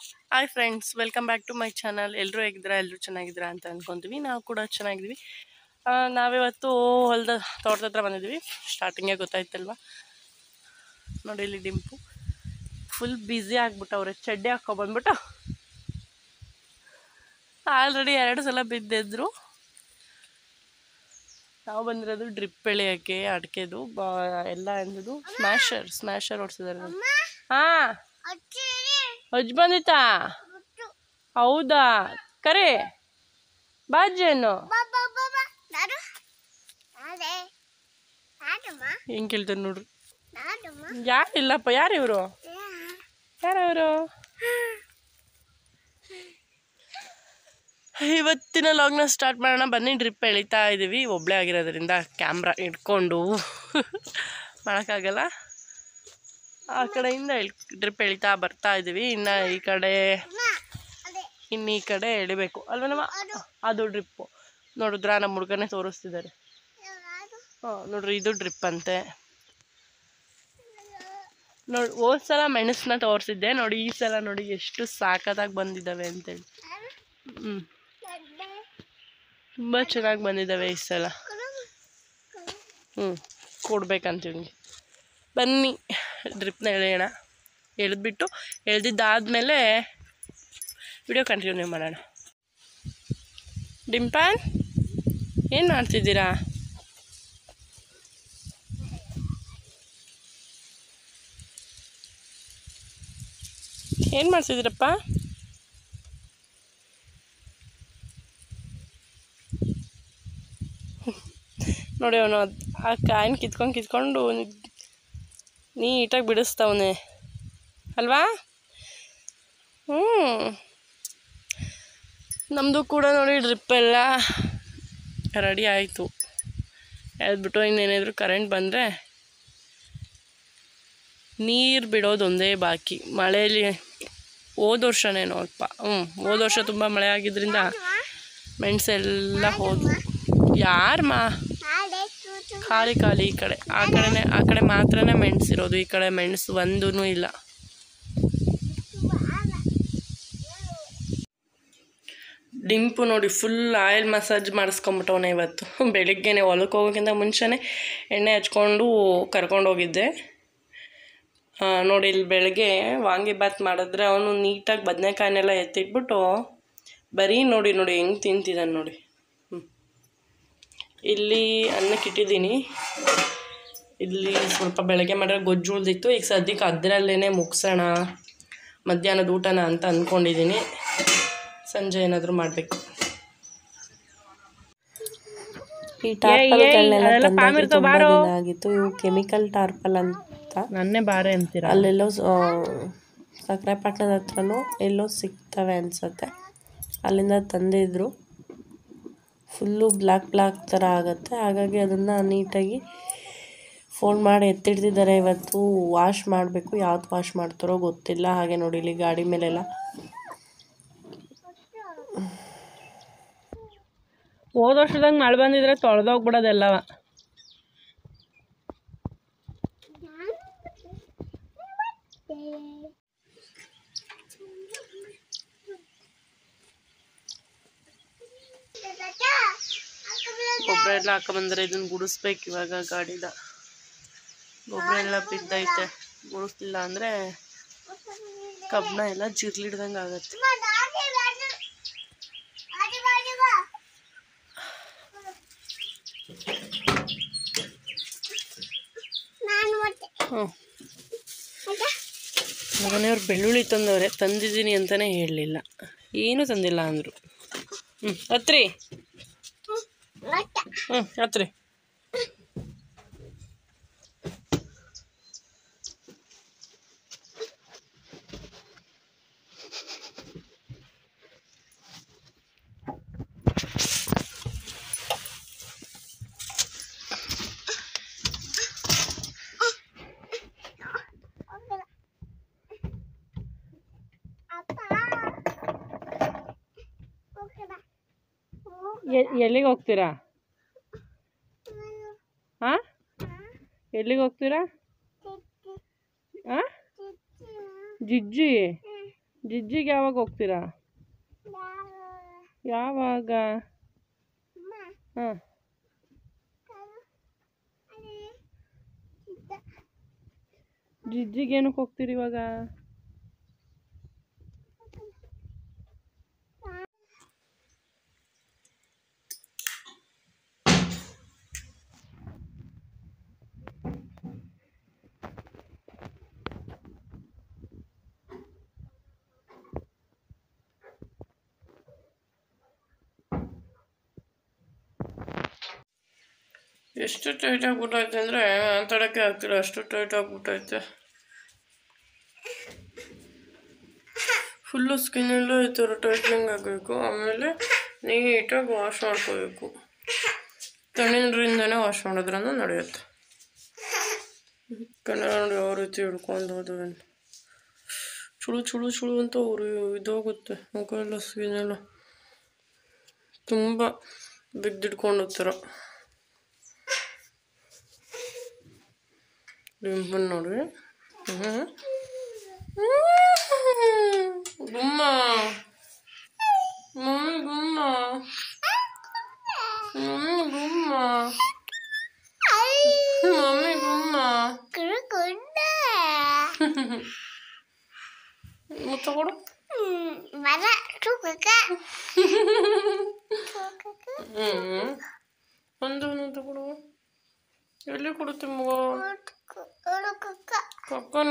Hi friends welcome back to my channel ಎಲ್ಲರೂ ಹೇಗಿದ್ದೀರಾ ಎಲ್ಲರೂ ಚೆನ್ನಾಗಿದ್ದೀರಾ ಅಂತ ಅಂದ್ಕೊತೀವಿ ನಾವು ಕೂಡ ಚೆನ್ನಾಗಿದ್ದೀವಿ ಆ, ನಾವಿವತ್ತು ಹೊಲದ ತೋಟದ ಹತ್ರ ಬಂದಿದ್ದೀವಿ ಸ್ಟಾರ್ಟಿಂಗೇ ಗೊತ್ತಾಯ್ತಲ್ವಾ ನೋಡಿ ಇಲ್ಲಿ ಡಿಂಪು ಫುಲ್ ಬ್ಯುಸಿ ಆಗ್ಬಿಟ್ಟವ್ರೆ ಚಡ್ಡಿ ಹಾಕ್ಕೊಬಂದ್ಬಿಟ್ಟು ಆಲ್ರೆಡಿ ಎರಡು ಸಲ ಬಿದ್ದಿದ್ರು ನಾವು ಬಂದಿರೋದು ಡ್ರಿಪ್ ಎಳೆಯೋಕ್ಕೆ ಅಡಿಕೆದು ಬಾ ಎಲ್ಲ ಎಂಥದ್ದು ಸ್ಮ್ಯಾಶರ್ ಸ್ಮ್ಯಾಶರ್ ಓಡಿಸಿದ್ದಾರೆ ಹಾಂ ಅಜ್ಜ ಬಂದಿತ್ತಾ ಹೌದಾ ಕರೆ ಬಾಜೇನು ಹೆಂಗೆ ಕೇಳ್ತಾರೆ ನೋಡ್ರಿ ಯಾರು ಇಲ್ಲಪ್ಪ ಯಾರು ಇವರು ಯಾರವರು ಇವತ್ತಿನ ಲಾಗ್ನ ಸ್ಟಾರ್ಟ್ ಮಾಡೋಣ ಬನ್ನಿ ಡ್ರಿಪ್ ಎಳಿತಾ ಇದ್ದೀವಿ ಒಬ್ಬಳೇ ಆಗಿರೋದ್ರಿಂದ ಕ್ಯಾಮ್ರಾ ಇಟ್ಕೊಂಡು ಮಾಡೋಕ್ಕಾಗಲ್ಲ ಆ ಕಡೆಯಿಂದ ಎಳ್ ಡ್ರಿಪ್ ಎಳಿತಾ ಬರ್ತಾ ಇದ್ದೀವಿ ಇನ್ನು ಈ ಕಡೆ ಇನ್ನು ಈ ಕಡೆ ಎಳಿಬೇಕು ಅಲ್ವಾ ನಮ್ಮ ಅದು ಡ್ರಿಪ್ಪು ನೋಡಿದ್ರಾ ನಮ್ಮ ಹುಡುಗನೇ ತೋರಿಸ್ತಿದ್ದಾರೆ ಹಾಂ ನೋಡ್ರಿ ಇದು ಡ್ರಿಪ್ ಅಂತೆ ನೋಡಿ ಹೋದ್ ಸಲ ಮೆಣಸನ್ನ ತೋರಿಸಿದ್ದೆ ನೋಡಿ ಈ ಸಲ ನೋಡಿ ಎಷ್ಟು ಸಾಕದಾಗಿ ಬಂದಿದ್ದಾವೆ ಅಂತೇಳಿ ಹ್ಞೂ ತುಂಬ ಚೆನ್ನಾಗಿ ಬಂದಿದ್ದಾವೆ ಈ ಸಲ ಹ್ಞೂ ಕೊಡ್ಬೇಕಂತೀವಿ ಬನ್ನಿ ಡ್ರಿಪ್ನ ಎಳೆಯೋಣ ಎಳೆದ್ಬಿಟ್ಟು ಎಳೆದಿದ್ದಾದಮೇಲೆ ವಿಡಿಯೋ ಕಂಟಿನ್ಯೂ ಮಾಡೋಣ ಡಿಂಪಲ್ ಏನು ಮಾಡ್ತಿದ್ದೀರಾ ಏನು ಮಾಡ್ತಿದ್ದೀರಪ್ಪ ನೋಡಿ ಅವನು ಆ ಕಾಯಿನ ಕಿತ್ಕೊಂಡು ಕಿತ್ಕೊಂಡು ನೀಟಾಗಿ ಬಿಡಿಸ್ತವನೆ ಅಲ್ವಾ ಹ್ಞೂ ನಮ್ಮದು ಕೂಡ ನೋಡಿ ಡ್ರಿಪ್ ಎಲ್ಲ ರೆಡಿ ಆಯಿತು ಎದ್ಬಿಟ್ಟು ಇನ್ನೇನಾದರೂ ಕರೆಂಟ್ ಬಂದರೆ ನೀರು ಬಿಡೋದು ಒಂದೇ ಬಾಕಿ ಮಳೆಯಲ್ಲಿ ಹೋದ ವರ್ಷನೇ ನೋಡಪ್ಪ ಹ್ಞೂ ಹೋದ ವರ್ಷ ತುಂಬ ಮಳೆ ಆಗಿದ್ದರಿಂದ ಮೆಣಸೆಲ್ಲ ಹೋದ್ವು ಯಾರಮ್ಮ ಖಾಲಿ ಖಾಲಿ ಈ ಕಡೆ ಆ ಕಡೆನೇ ಆ ಕಡೆ ಮಾತ್ರನೇ ಮೆಣಸಿರೋದು ಈ ಕಡೆ ಮೆಣಸು ಒಂದೂ ಇಲ್ಲ ಡಿಂಪು ನೋಡಿ ಫುಲ್ ಆಯಿಲ್ ಮಸಾಜ್ ಮಾಡಿಸ್ಕೊಂಬಿಟ್ಟವನೆ ಇವತ್ತು ಬೆಳಿಗ್ಗೆನೆ ಹೊಲಕ್ಕೆ ಹೋಗೋಕ್ಕಿಂತ ಮುಂಚೆನೇ ಎಣ್ಣೆ ಹಚ್ಕೊಂಡು ಕರ್ಕೊಂಡು ಹೋಗಿದ್ದೆ ಆ, ನೋಡಿ ಇಲ್ಲಿ ಬೆಳಗ್ಗೆ ವಾಂಗಿಭಾತ್ ಮಾಡಿದ್ರೆ ಅವನು ನೀಟಾಗಿ ಬದನೆಕಾಯಿನೆಲ್ಲ ಎತ್ತಿಟ್ಬಿಟ್ಟು ಬರೀ ನೋಡಿ ನೋಡಿ ಹೆಂಗೆ ತಿಂತಿದ್ದಾನೆ ನೋಡಿ ಹ್ಞೂ ಇಲ್ಲಿ ಅನ್ನಕ್ಕೆ ಇಟ್ಟಿದ್ದೀನಿ ಇಲ್ಲಿ ಸ್ವಲ್ಪ ಬೆಳಗ್ಗೆ ಮಾಡಿದ್ರೆ ಗೊಜ್ಜು ಉಳ್ದಿತ್ತು ಈಗ ಸದ್ಯಕ್ಕೆ ಅದರಲ್ಲೇ ಮುಗಿಸೋಣ ಮಧ್ಯಾಹ್ನದ ಊಟನ ಅಂತ ಅಂದ್ಕೊಂಡಿದ್ದೀನಿ ಸಂಜೆ ಏನಾದರೂ ಮಾಡಬೇಕು ಈ ಟಾರ್ಪಲ್ಗಳನ್ನೆಲ್ಲ ಅದೆಲ್ಲ ತಂದಾಗಿ ಪಾಮಿರ್ತಾವ್ ತುಂಬಾ ಬಾರೋ. ದಿನ ಆಗಿತ್ತು ಇವು ಕೆಮಿಕಲ್ ಟಾರ್ಪಲ್ ಅಂತ ನನ್ನೇ ಬಾರೆ ಅಂತೀರ ಅಲ್ಲೆಲ್ಲೋ ಸಕ್ಕರೆಪಟ್ಟಣದ ಹತ್ರನೂ ಎಲ್ಲೋ ಸಿಗ್ತವೆ ಅನ್ಸುತ್ತೆ ಅಲ್ಲಿಂದ ತಂದಿದ್ರು ಫುಲ್ಲು ಬ್ಲ್ಯಾಕ್ ಬ್ಲ್ಯಾಕ್ ಥರ ಆಗುತ್ತೆ ಹಾಗಾಗಿ ಅದನ್ನು ನೀಟಾಗಿ ಫೋನ್ ಮಾಡಿ ಎತ್ತಿಡ್ತಿದ್ದಾರೆ ಇವತ್ತು ವಾಶ್ ಮಾಡಬೇಕು ಯಾವ್ದು ವಾಶ್ ಮಾಡ್ತಾರೋ ಗೊತ್ತಿಲ್ಲ ಹಾಗೆ ನೋಡಿ ಇಲ್ಲಿ ಗಾಡಿ ಮೇಲೆಲ್ಲ ಹೋದ ವರ್ಷದಂಗೆ ಮಳೆ ಬಂದಿದ್ರೆ ತೊಳೆದೋಗ್ಬಿಡೋದೆಲ್ಲವ ಗೊಬ್ಬರ ಎಲ್ಲ ಹಾಕೊಂಬಂದ್ರೆ ಇದನ್ನ ಗುಡಿಸ್ಬೇಕು ಇವಾಗ ಗಾಡಿದ ಗೊಬ್ಬರ ಎಲ್ಲ ಬಿದ್ದೈತೆ ಗುಡಿಸ್ಲಿಲ್ಲ ಅಂದರೆ ಕಬ್ಬನ ಎಲ್ಲ ಜಿರ್ಲಿಡ್ದಂಗೆ ಆಗತ್ತೆ ಹ್ಞೂ ಮನೆಯವ್ರು ಬೆಳ್ಳುಳ್ಳಿ ತಂದವ್ರೆ ತಂದಿದ್ದೀನಿ ಅಂತಲೇ ಹೇಳಲಿಲ್ಲ ಏನೂ ತಂದಿಲ್ಲ ಅಂದರು ಹ್ಞೂ ಹತ್ರಿ ಹ್ಞೂ ಹತ್ರಿ ಎಲ್ಲಿಗೆ ಹೋಗ್ತೀರಾ ಹಾಂ ಎಲ್ಲಿಗೆ ಹೋಗ್ತೀರಾ ಹಾಂ ಜಿಜ್ಜಿ ಜಿಜ್ಜಿಗೆ ಯಾವಾಗ ಹೋಗ್ತೀರಾ ಯಾವಾಗ ಹಾಂ ಜಿಜ್ಜಿಗೆ ಏನಕ್ಕೆ ಹೋಗ್ತೀರಿ ಇವಾಗ ಎಷ್ಟು ಟೈಟ್ ಆಗ್ಬಿಟ್ಟೈತೆ ಅಂದರೆ ಮಾತಾಡೋಕ್ಕೆ ಆಗ್ತಿಲ್ಲ ಅಷ್ಟು ಟೈಟ್ ಆಗ್ಬಿಟ್ಟೈತೆ ಫುಲ್ಲು ಸ್ಕಿನ್ನೆಲ್ಲ ಈ ಥರ ಟೈಟ್ನಿಂಗ್ ಆಗಬೇಕು ಆಮೇಲೆ ನೀಟಾಗಿ ವಾಶ್ ಮಾಡ್ಕೋಬೇಕು ತಣ್ಣೀರಿಂದನೇ ವಾಶ್ ಮಾಡೋದ್ರಿಂದ ನಡೆಯುತ್ತೆ ಕನ್ನಡ ನೋಡಿ ಯಾವ ರೀತಿ ಹಿಡ್ಕೊಂಡು ಹೋದ್ವಿ ಅಂತ ಚುಳು ಚುಳು ಚುಳು ಅಂತ ಉರಿ ಇದಾಗುತ್ತೆ ಮುಖ ಎಲ್ಲ ಸ್ಕಿನ್ ಎಲ್ಲ ತುಂಬ ಬಿಗ್ದಿಡ್ಕೊಂಡು ಹೋಗ್ತಾರ ಡಿಂಪಲ್ ನೋಡಿ ಹ್ಞೂ ಗುಮ್ಮ ಮಮ್ಮಿ ಗುಮ್ಮ ಮಮ್ಮಿ ಗುಮ್ಮ ಮಮ್ಮಿ ಗುಮ್ಮ ಮುತ್ತ ಕೊಡು ಹ್ಞೂ ಒಂದು ಮುತ್ತ ಕೊಡು ಎಲ್ಲಿ ಕೊಡುತ್ತೆ ಮಗ ಕಕ್ಕನ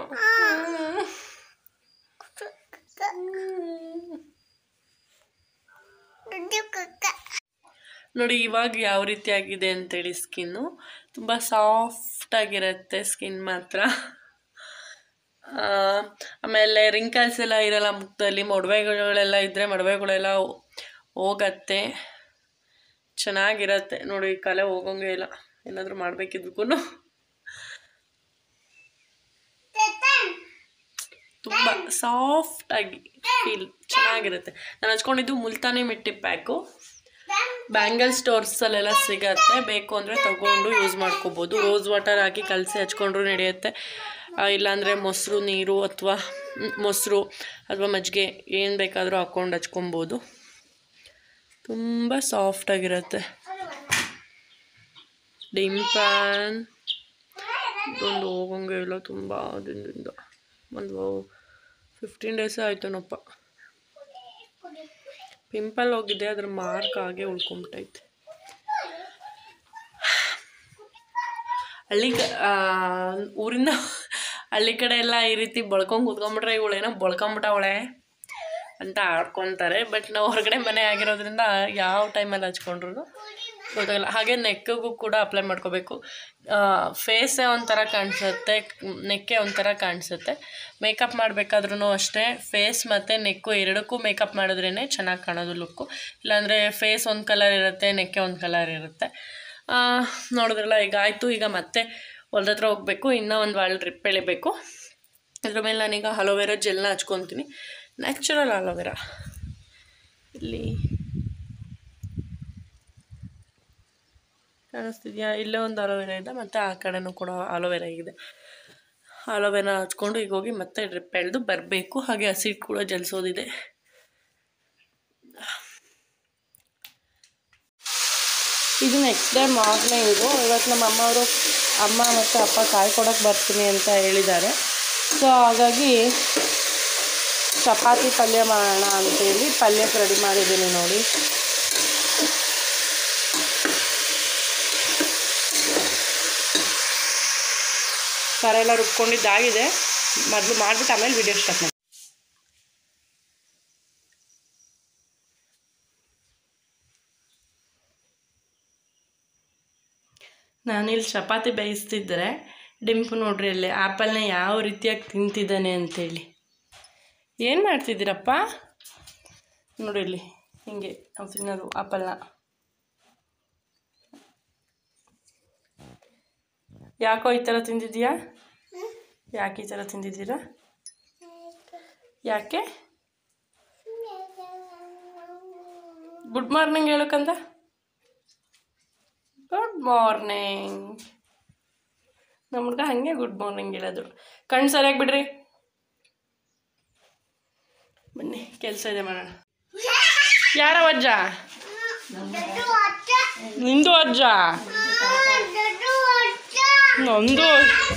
ನೋಡಿ ಇವಾಗ ಯಾವ ರೀತಿ ಆಗಿದೆ ಅಂತೇಳಿ ಸ್ಕಿನ್ನು ತುಂಬ ಸಾಫ್ಟ್ ಆಗಿರುತ್ತೆ ಸ್ಕಿನ್ ಮಾತ್ರ ಆ, ಆಮೇಲೆ ರಿಂಕಲ್ಸ್ ಎಲ್ಲ ಇರಲ್ಲ ಮುಖದಲ್ಲಿ ಮೊಡವೆಗಳೆಲ್ಲ ಇದ್ದರೆ ಮೊಡವೆಗಳೆಲ್ಲ ಹೋಗತ್ತೆ ಚೆನ್ನಾಗಿರತ್ತೆ ನೋಡಿ ಕಲೆ ಹೋಗೋಂಗೆ ಇಲ್ಲ ಏನಾದರೂ ಮಾಡಬೇಕಿದ್ಗೂ ತುಂಬ ಸಾಫ್ಟಾಗಿ ಫೀಲ್ ಚೆನ್ನಾಗಿರುತ್ತೆ ನಾನು ಹಚ್ಕೊಂಡಿದ್ದು ಮುಲ್ತಾನಿ ಮಿಟ್ಟಿ ಪ್ಯಾಕು ಬ್ಯಾಂಗಲ್ ಸ್ಟೋರ್ಸಲ್ಲೆಲ್ಲ ಸಿಗತ್ತೆ ಬೇಕು ಅಂದರೆ ತಗೊಂಡು ಯೂಸ್ ಮಾಡ್ಕೋಬೋದು ರೋಸ್ ವಾಟರ್ ಹಾಕಿ ಕಲಸಿ ಹಚ್ಕೊಂಡ್ರು ನಡೆಯುತ್ತೆ ಆ, ಇಲ್ಲಾಂದರೆ ಮೊಸರು ನೀರು ಅಥವಾ ಮೊಸರು ಅಥವಾ ಮಜ್ಜಿಗೆ ಏನು ಬೇಕಾದರೂ ಹಾಕ್ಕೊಂಡು ಹಚ್ಕೊಬೋದು ತುಂಬ ಸಾಫ್ಟಾಗಿರುತ್ತೆ ಡಿಂಪನ್ ಒಂದು ಹೋಗಂಗೆ ಇಲ್ಲ ತುಂಬ ದಿನದಿಂದ ಒಂದು ಫಿಫ್ಟೀನ್ ಡೇಸ್ ಆಯ್ತೇನಪ್ಪ ಪಿಂಪಲ್ ಹೋಗಿದೆ ಅದ್ರ ಮಾರ್ಕ್ ಆಗೇ ಉಳ್ಕೊಂಬಿಟ್ಟೈತೆ ಹಳ್ಳಿ ಕ- ಆ, ಊರಿಂದ ಹಳ್ಳಿ ಕಡೆ ಎಲ್ಲ ಈ ರೀತಿ ಬಳ್ಕೊಂಡು ಕೂತ್ಕೊಂಡ್ಬಿಟ್ರೆ ಇವಳೇನೋ ಬಳ್ಕೊಂಬಿಟ್ಟವಳೆ ಅಂತ ಆಡ್ಕೊತಾರೆ ಬಟ್ ನಾವು ಹೊರಗಡೆ ಮನೆ ಆಗಿರೋದ್ರಿಂದ ಯಾವ ಟೈಮಲ್ಲಿ ಹಚ್ಕೊಂಡ್ರು ಗೊತ್ತಾಗಲ್ಲ ಹಾಗೆ ನೆಕ್ಕಿಗೂ ಕೂಡ ಅಪ್ಲೈ ಮಾಡ್ಕೋಬೇಕು ಫೇಸೇ ಒಂಥರ ಕಾಣಿಸುತ್ತೆ ನೆಕ್ಕೆ ಒಂಥರ ಕಾಣಿಸುತ್ತೆ ಮೇಕಪ್ ಮಾಡಬೇಕಾದ್ರೂ ಅಷ್ಟೇ ಫೇಸ್ ಮತ್ತು ನೆಕ್ಕು ಎರಡಕ್ಕೂ ಮೇಕಪ್ ಮಾಡಿದ್ರೇ ಚೆನ್ನಾಗಿ ಕಾಣೋದು ಲುಕ್ಕು ಇಲ್ಲಾಂದರೆ ಫೇಸ್ ಒಂದು ಕಲರ್ ಇರುತ್ತೆ ನೆಕ್ಕೆ ಒಂದು ಕಲರ್ ಇರುತ್ತೆ ಆ, ನೋಡಿದ್ರಲ್ಲ ಈಗ ಆಯಿತು ಈಗ ಮತ್ತೆ ಹೊಲ್ದ ಹತ್ರ ಹೋಗಬೇಕು ಇನ್ನೂ ಒಂದು ವಾಲ್ ಡ್ರಿಪ್ ಎಳಿಬೇಕು ಇದ್ರ ಮೇಲೆ ನಾನೀಗ ಅಲೋವೆರಾ ಜೆಲ್ನ ಹಚ್ಕೊತೀನಿ ನ್ಯಾಚುರಲ್ ಅಲೋವೆರಾ ಇಲ್ಲಿ ಕಾಣಿಸ್ತಿದ್ಯಾ ಇಲ್ಲೇ ಒಂದು ಅಲೋವೆರಾ ಇದೆ ಮತ್ತು ಆ ಕಡೆನೂ ಕೂಡ ಅಲೋವೆರಾ ಇದೆ ಅಲೋವೆರಾ ಹಚ್ಕೊಂಡು ಈಗ ಹೋಗಿ ಮತ್ತೆ ಡ್ರಿಪ್ ಎಳೆದು ಬರಬೇಕು ಹಾಗೆ ಹಸಿಟ್ಟು ಕೂಡ ಜಲ್ಸೋದಿದೆ ಇದು ನೆಕ್ಸ್ಟ್ ಡೇ ಮಾರ್ನಿಂಗು ಇವತ್ತು ನಮ್ಮ ಅಮ್ಮ ಅವರು ಅಮ್ಮ ಮತ್ತು ಅಪ್ಪ ಕಾಯಿ ಕೊಡೋಕೆ ಬರ್ತೀನಿ ಅಂತ ಹೇಳಿದ್ದಾರೆ ಸೊ ಹಾಗಾಗಿ ಚಪಾತಿ ಪಲ್ಯ ಮಾಡೋಣ ಅಂತೇಳಿ ಪಲ್ಯಕ್ಕೆ ರೆಡಿ ಮಾಡಿದ್ದೀನಿ ನೋಡಿ ಖಾರ ಎಲ್ಲ ರುಬ್ಕೊಂಡಿದ್ದಾಗಿದೆ ಮೊದಲು ಮಾಡಿಬಿಟ್ಟು ಆಮೇಲೆ ವಿಡಿಯೋ ಸ್ಟಾರ್ಟ್ ಮಾಡಿ ನಾನಿಲ್ಲಿ ಚಪಾತಿ ಬೇಯಿಸ್ತಿದ್ರೆ ಡಿಂಪು ನೋಡ್ರಿ ಅಲ್ಲಿ ಆ್ಯಪಲ್ನ ಯಾವ ರೀತಿಯಾಗಿ ತಿಂತಿದ್ದಾನೆ ಅಂತೇಳಿ ಏನು ಮಾಡ್ತಿದ್ದೀರಪ್ಪ ನೋಡಿ ಇಲ್ಲಿ ಹಿಂಗೆ ನಾವು ತಿನ್ನೋದು ಆ್ಯಪಲ್ನ ಯಾಕೋ ಈ ಥರ ತಿಂದಿದ್ಯಾ ಯಾಕೆ ಈ ಥರ ತಿಂದಿದ್ದೀರಾ ಯಾಕೆ ಗುಡ್ ಮಾರ್ನಿಂಗ್ ಹೇಳಕ್ಕಂದ ಗುಡ್ ಮಾರ್ನಿಂಗ್ ನಮ್ಮ ಹುಡ್ಗ ಹಾಗೆ ಗುಡ್ ಮಾರ್ನಿಂಗ್ ಹೇಳೋದು ಕಣ್ಣು ಸರಿಯಾಗಿ ಬಿಡ್ರಿ ಬನ್ನಿ ಕೆಲಸ ಇದೆ ಮಾಡೋಣ ಯಾರ ಅಜ್ಜ ನಿಂದು ಅಜ್ಜ ನಂದು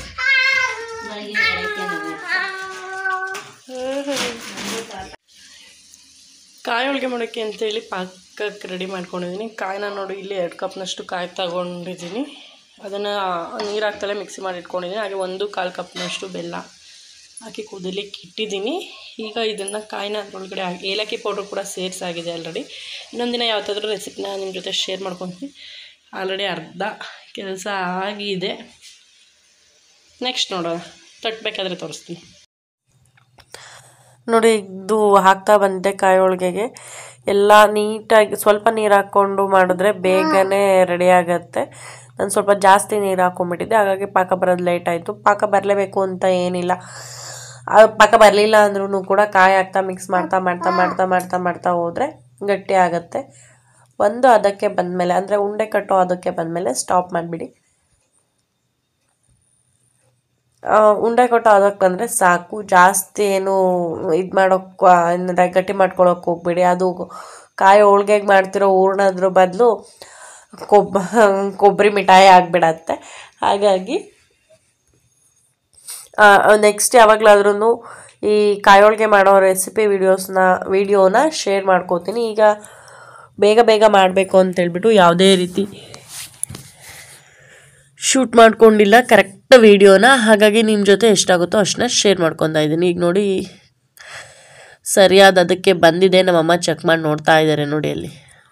ಕಾಯಿ ಹೋಳಿಗೆ ಮಾಡೋಕ್ಕೆ ಅಂತೇಳಿ ಪಾಕಕ್ಕೆ ರೆಡಿ ಮಾಡ್ಕೊಂಡಿದ್ದೀನಿ ಕಾಯಿನ ನೋಡಿ ಇಲ್ಲಿ ಎರಡು ಕಪ್ನಷ್ಟು ಕಾಯಿ ತಗೊಂಡಿದ್ದೀನಿ ಅದನ್ನು ನೀರು ಹಾಕ್ತಲೇ ಮಿಕ್ಸಿ ಮಾಡಿ ಇಟ್ಕೊಂಡಿದ್ದೀನಿ ಹಾಗೆ ಒಂದು ಕಾಲು ಕಪ್ನಷ್ಟು ಬೆಲ್ಲ ಹಾಕಿ ಕುದಿಲಿಕ್ಕೆ ಇಟ್ಟಿದ್ದೀನಿ ಈಗ ಇದನ್ನು ಕಾಯಿನ ಅದರೊಳಗಡೆ ಹಾಕಿ ಏಲಕ್ಕಿ ಪೌಡ್ರ್ ಕೂಡ ಸೇರಿಸಾಗಿದೆ ಆಲ್ರೆಡಿ ಇನ್ನೊಂದಿನ ಯಾವತ್ತಾದ್ರೂ ರೆಸಿಪಿನ ನಿಮ್ಮ ಜೊತೆ ಶೇರ್ ಮಾಡ್ಕೊತೀನಿ ಆಲ್ರೆಡಿ ಅರ್ಧ ಕೆಲಸ ಆಗಿದೆ ನೆಕ್ಸ್ಟ್ ನೋಡೋಣ ತಟ್ಟಬೇಕಾದ್ರೆ ತೋರಿಸ್ತೀನಿ ನೋಡಿ ಇದು ಹಾಕ್ತಾ ಬಂದೆ ಕಾಯಿ ಹೋಳಿಗೆಗೆ ಎಲ್ಲ ನೀಟಾಗಿ ಸ್ವಲ್ಪ ನೀರು ಹಾಕ್ಕೊಂಡು ಮಾಡಿದ್ರೆ ಬೇಗನೆ ರೆಡಿ ಆಗುತ್ತೆ ನಾನು ಸ್ವಲ್ಪ ಜಾಸ್ತಿ ನೀರು ಹಾಕ್ಕೊಂಬಿಟ್ಟಿದ್ದೆ ಹಾಗಾಗಿ ಪಾಕ ಬರೋದು ಲೇಟ್ ಆಯಿತು ಪಾಕ ಬರಲೇಬೇಕು ಅಂತ ಏನಿಲ್ಲ ಆ ಪಾಕ ಬರಲಿಲ್ಲ ಅಂದ್ರೂ ಕೂಡ ಕಾಯಿ ಹಾಕ್ತಾ ಮಿಕ್ಸ್ ಮಾಡ್ತಾ ಮಾಡ್ತಾ ಮಾಡ್ತಾ ಮಾಡ್ತಾ ಮಾಡ್ತಾ ಹೋದರೆ ಗಟ್ಟಿ ಆಗುತ್ತೆ ಒಂದು ಅದಕ್ಕೆ ಬಂದಮೇಲೆ ಅಂದರೆ ಉಂಡೆ ಕಟ್ಟೋ ಅದಕ್ಕೆ ಬಂದಮೇಲೆ ಸ್ಟಾಪ್ ಮಾಡಿಬಿಡಿ ಆ, ಉಂಡೆ ಕೊಟ್ಟು ಅದಕ್ಕೆ ಬಂದರೆ ಸಾಕು ಜಾಸ್ತಿ ಏನು ಇದು ಮಾಡೋಕ್ಕೆ ಏನಂದ್ರೆ ಗಟ್ಟಿ ಮಾಡ್ಕೊಳಕ್ಕೆ ಹೋಗ್ಬೇಡಿ ಅದು ಕಾಯಿ ಹೋಳ್ಗೆಗೆ ಮಾಡ್ತಿರೋ ಹೂರ್ಣದ್ರ ಬದಲು ಕೊಬ್ಬ ಕೊಬ್ಬರಿ ಮಿಠಾಯಿ ಆಗಿಬಿಡತ್ತೆ ಹಾಗಾಗಿ ನೆಕ್ಸ್ಟ್ ಯಾವಾಗಲಾದ್ರೂ ಈ ಕಾಯಿ ಹೋಳ್ಗೆ ಮಾಡೋ ರೆಸಿಪಿ ವಿಡಿಯೋಸ್ನ ವಿಡಿಯೋನ ಶೇರ್ ಮಾಡ್ಕೋತೀನಿ ಈಗ ಬೇಗ ಬೇಗ ಮಾಡಬೇಕು ಅಂತೇಳ್ಬಿಟ್ಟು ಯಾವುದೇ ರೀತಿ ಶೂಟ್ ಮಾಡ್ಕೊಂಡಿಲ್ಲ ಕರೆಕ್ಟ್ ವಿಡಿಯೋನ ಹಾಗಾಗಿ ನಿಮ್ಮ ಜೊತೆ ಎಷ್ಟಾಗುತ್ತೋ ಅಷ್ಟನ್ನ ಶೇರ್ ಮಾಡ್ಕೊತಾ ಇದ್ದೀನಿ ಈಗ ನೋಡಿ ಸರಿಯಾದ ಅದಕ್ಕೆ ಬಂದಿದೆ ನಮ್ಮಮ್ಮ ಚೆಕ್ ಮಾಡಿ ನೋಡ್ತಾ ಇದ್ದಾರೆ ನೋಡಿ ಅಲ್ಲಿ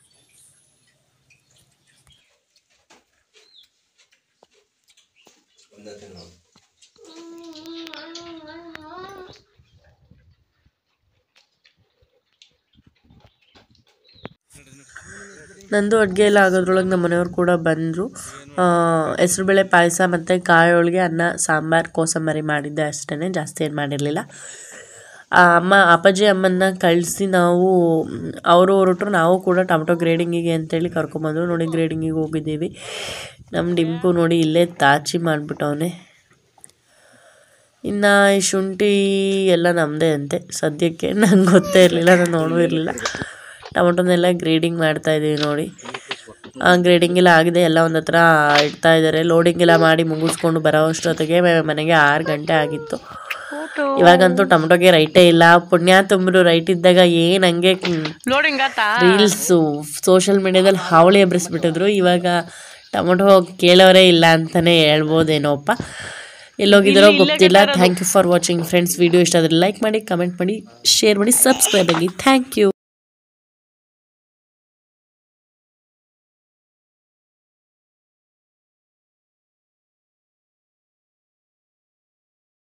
ನಂದು ಅಡುಗೆ ಎಲ್ಲ ಆಗೋದ್ರೊಳಗೆ ನಮ್ಮ ಮನೆಯವ್ರು ಕೂಡ ಬಂದರು ಹೆಸ್ರುಬೇಳೆ ಪಾಯಸ ಮತ್ತು ಕಾಯಿ ಹೋಳಿಗೆ ಅನ್ನ ಸಾಂಬಾರು ಕೋಸಂಬರಿ ಮಾಡಿದ್ದೆ ಅಷ್ಟೇ ಜಾಸ್ತಿ ಏನು ಮಾಡಿರಲಿಲ್ಲ ಅಮ್ಮ ಅಪ್ಪಾಜಿ ಅಮ್ಮನ್ನ ಕಳಿಸಿ ನಾವು ಅವರು ಹೊರಟರು ನಾವು ಕೂಡ ಟೊಮಟೊ ಗ್ರೇಡಿಂಗಿಗೆ ಅಂತೇಳಿ ಕರ್ಕೊಂಬಂದರು ನೋಡಿ ಗ್ರೇಡಿಂಗಿಗೆ ಹೋಗಿದ್ದೀವಿ ನಮ್ಮ ಡಿಂಪು ನೋಡಿ ಇಲ್ಲೇ ತಾಚಿ ಮಾಡಿಬಿಟ್ಟವನೆ ಇನ್ನು ಈ ಶುಂಠಿ ಎಲ್ಲ ನಮ್ಮದೇ ಅಂತೆ ಸದ್ಯಕ್ಕೆ ನಂಗೆ ಗೊತ್ತೇ ಇರಲಿಲ್ಲ ನಾನು ನೋಡೂ ಇರಲಿಲ್ಲ ಟೊಮೊಟೊನೆಲ್ಲ ಗ್ರೇಡಿಂಗ್ ಮಾಡ್ತಾ ಇದ್ದೀವಿ ನೋಡಿ ಗ್ರೇಡಿಂಗ್ ಎಲ್ಲ ಆಗಿದೆ ಎಲ್ಲ ಒಂದು ಹತ್ರ ಇಡ್ತಾ ಇದ್ದಾರೆ ಲೋಡಿಂಗ್ ಎಲ್ಲ ಮಾಡಿ ಮುಗಿಸ್ಕೊಂಡು ಬರೋ ಅಷ್ಟೊತ್ತಿಗೆ ಮನೆಗೆ ಆರು ಗಂಟೆ ಆಗಿತ್ತು ಇವಾಗಂತೂ ಟೊಮೊಟೊಗೆ ರೈಟೇ ಇಲ್ಲ ಪುಣ್ಯ ತುಂಬ್ರು ರೈಟ್ ಇದ್ದಾಗ ಏನು ಹಂಗೆ ಲೋಡಿಂಗ್ ಆತಾ ರೀಲ್ಸು ಸೋಷಿಯಲ್ ಮೀಡ್ಯಾದಲ್ಲಿ ಹಾವಳಿ ಎಬ್ರಿಸ್ಬಿಟ್ಟಿದ್ರು ಇವಾಗ ಟೊಮೊಟೊ ಕೇಳೋರೇ ಇಲ್ಲ ಅಂತಲೇ ಹೇಳ್ಬೋದೇನೋಪ್ಪ ಎಲ್ಲೋಗಿದ್ದಾರೋ ಗೊತ್ತಿಲ್ಲ thank you for watching friends video ಇಷ್ಟ ಆದರೆ ಲೈಕ್ ಮಾಡಿ ಕಮೆಂಟ್ ಮಾಡಿ ಶೇರ್ ಮಾಡಿ ಸಬ್ಸ್ಕ್ರೈಬ್ ಆಗಿ ಥ್ಯಾಂಕ್ ಯು